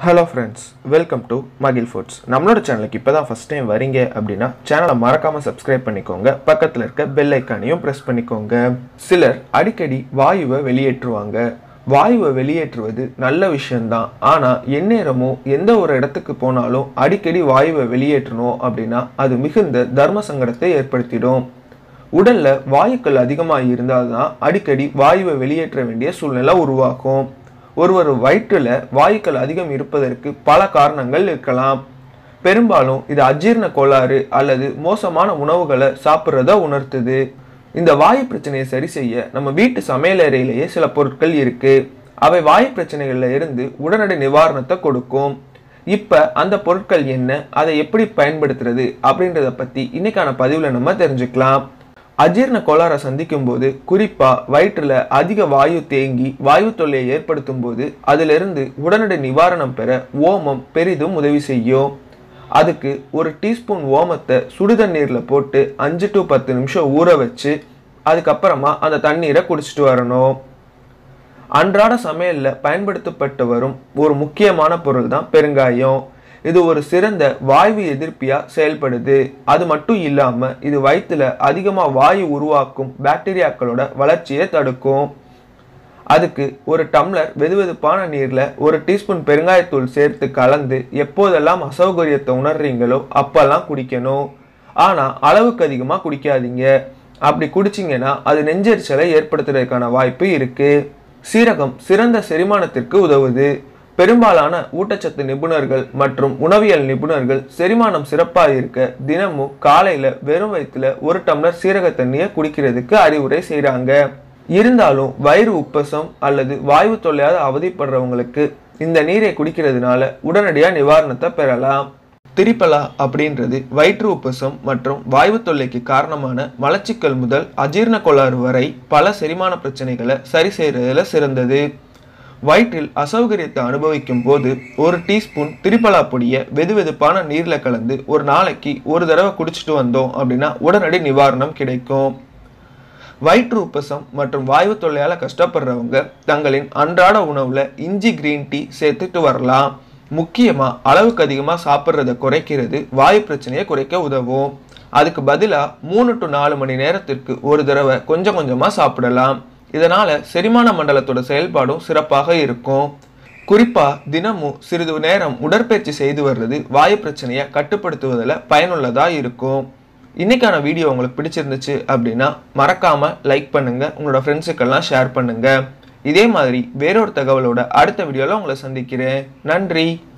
hello friends welcome to Magil foods நம்மளோட சேனலுக்கு இப்போ தான் ஃபஸ்ட் டைம் வரீங்க அப்படின்னா சேனலை மறக்காமல் சப்ஸ்கிரைப் பண்ணிக்கோங்க பக்கத்தில் இருக்க பெல் ஐக்கானையும் ப்ரெஸ் பண்ணிக்கோங்க சிலர் அடிக்கடி வாயுவை வெளியேற்றுவாங்க வாயுவை வெளியேற்றுவது நல்ல விஷயம்தான் ஆனால் எந்நேரமும் எந்த ஒரு இடத்துக்கு போனாலும் அடிக்கடி வாயுவை வெளியேற்றணும் அப்படின்னா அது மிகுந்த தர்ம சங்கடத்தை ஏற்படுத்திடும் உடல்ல வாயுக்கள் அதிகமாக இருந்தால் தான் அடிக்கடி வாயுவை வெளியேற்ற வேண்டிய சூழ்நிலை உருவாகும் ஒருவர் வயிற்றுல வாயுக்கள் அதிகம் இருப்பதற்கு பல காரணங்கள் இருக்கலாம் பெரும்பாலும் இது அஜீரண கோளாறு அல்லது மோசமான உணவுகளை சாப்பிட்றத உணர்த்துது இந்த வாயு பிரச்சனையை சரி செய்ய நம்ம வீட்டு சமையலறையிலேயே சில பொருட்கள் இருக்கு அவை வாயு பிரச்சனைகள்ல இருந்து உடனடி நிவாரணத்தை கொடுக்கும் இப்ப அந்த பொருட்கள் என்ன அதை எப்படி பயன்படுத்துறது அப்படின்றத பத்தி இன்னைக்கான பதிவுல நம்ம தெரிஞ்சுக்கலாம் அஜீரண கோளாறை சந்திக்கும் போது குறிப்பா வயிற்றுல அதிக வாயு தேங்கி வாயு தொல்லையை ஏற்படுத்தும் போது அதிலிருந்து உடனடி நிவாரணம் பெற ஓமம் பெரிதும் உதவி செய்யும் அதுக்கு ஒரு டீஸ்பூன் ஓமத்தை சுடுதண்ணீர்ல போட்டு அஞ்சு டு பத்து நிமிஷம் ஊற வச்சு அதுக்கப்புறமா அந்த தண்ணீரை குடிச்சிட்டு வரணும் அன்றாட சமையல்ல பயன்படுத்தப்பட்டு வரும் ஒரு முக்கியமான பொருள் தான் பெருங்காயம் இது ஒரு சிறந்த வாயு எதிர்ப்பியா செயல்படுது அது மட்டும் இல்லாம இது வயிற்றுல அதிகமா வாயு உருவாக்கும் பாக்டீரியாக்களோட வளர்ச்சியை தடுக்கும் அதுக்கு ஒரு டம்ளர் வெதுவெதுப்பான நீர்ல ஒரு டீஸ்பூன் பெருங்காயத்தூள் சேர்த்து கலந்து எப்போதெல்லாம் அசௌகரியத்தை உணர்றீங்களோ அப்பெல்லாம் குடிக்கணும் ஆனா அளவுக்கு அதிகமா குடிக்காதீங்க அப்படி குடிச்சிங்கன்னா அது நெஞ்செரிச்சலை ஏற்படுத்துறதுக்கான வாய்ப்பு இருக்கு சீரகம் சிறந்த செரிமானத்திற்கு உதவுது பெரும்பாலான ஊட்டச்சத்து நிபுணர்கள் மற்றும் உணவியல் நிபுணர்கள் செரிமானம் சிறப்பாக இருக்க தினமும் காலையில வெறும் வயிற்றுல ஒரு டம்ளர் சீரக தண்ணியை குடிக்கிறதுக்கு அறிவுரை செய்கிறாங்க இருந்தாலும் வயிறு உப்பசம் அல்லது வாயு தொல்லையால் அவதிப்படுறவங்களுக்கு இந்த நீரை குடிக்கிறதுனால உடனடியாக நிவாரணத்தை பெறலாம் திரிபலா அப்படின்றது வயிற்று உப்பசம் மற்றும் வாயு தொல்லைக்கு காரணமான மலச்சிக்கல் முதல் அஜீரண கோளாறு வரை பல செரிமான பிரச்சனைகளை சரி செய்யறதுல சிறந்தது வயிற்றில் அசௌகரியத்தை அனுபவிக்கும் போது ஒரு டீஸ்பூன் திரிபலா பொடியை வெதுவெதுப்பான நீரில் கலந்து ஒரு நாளைக்கு ஒரு தடவை குடிச்சிட்டு வந்தோம் அப்படின்னா உடனடி நிவாரணம் கிடைக்கும் வயிற்று உப்பசம் மற்றும் வாயு தொல்லையால் கஷ்டப்படுறவங்க தங்களின் அன்றாட உணவுல இஞ்சி கிரீன் டீ சேர்த்துட்டு வரலாம் முக்கியமாக அளவுக்கு அதிகமாக சாப்பிட்றத குறைக்கிறது வாயு பிரச்சனையை குறைக்க உதவும் அதுக்கு பதிலாக மூணு டு நாலு மணி நேரத்திற்கு ஒரு தடவை கொஞ்சம் கொஞ்சமாக சாப்பிடலாம் இதனால செரிமான மண்டலத்தோட செயல்பாடும் சிறப்பாக இருக்கும் குறிப்பா தினமும் சிறிது நேரம் உடற்பயிற்சி செய்து வர்றது வாயு பிரச்சனையை கட்டுப்படுத்துவதில் பயனுள்ளதா இருக்கும் இன்னைக்கான வீடியோ உங்களுக்கு பிடிச்சிருந்துச்சு அப்படின்னா மறக்காம லைக் பண்ணுங்க உங்களோட ஃப்ரெண்ட்ஸுக்கெல்லாம் ஷேர் பண்ணுங்க இதே மாதிரி வேறொரு தகவலோட அடுத்த வீடியோவில் உங்களை சந்திக்கிறேன் நன்றி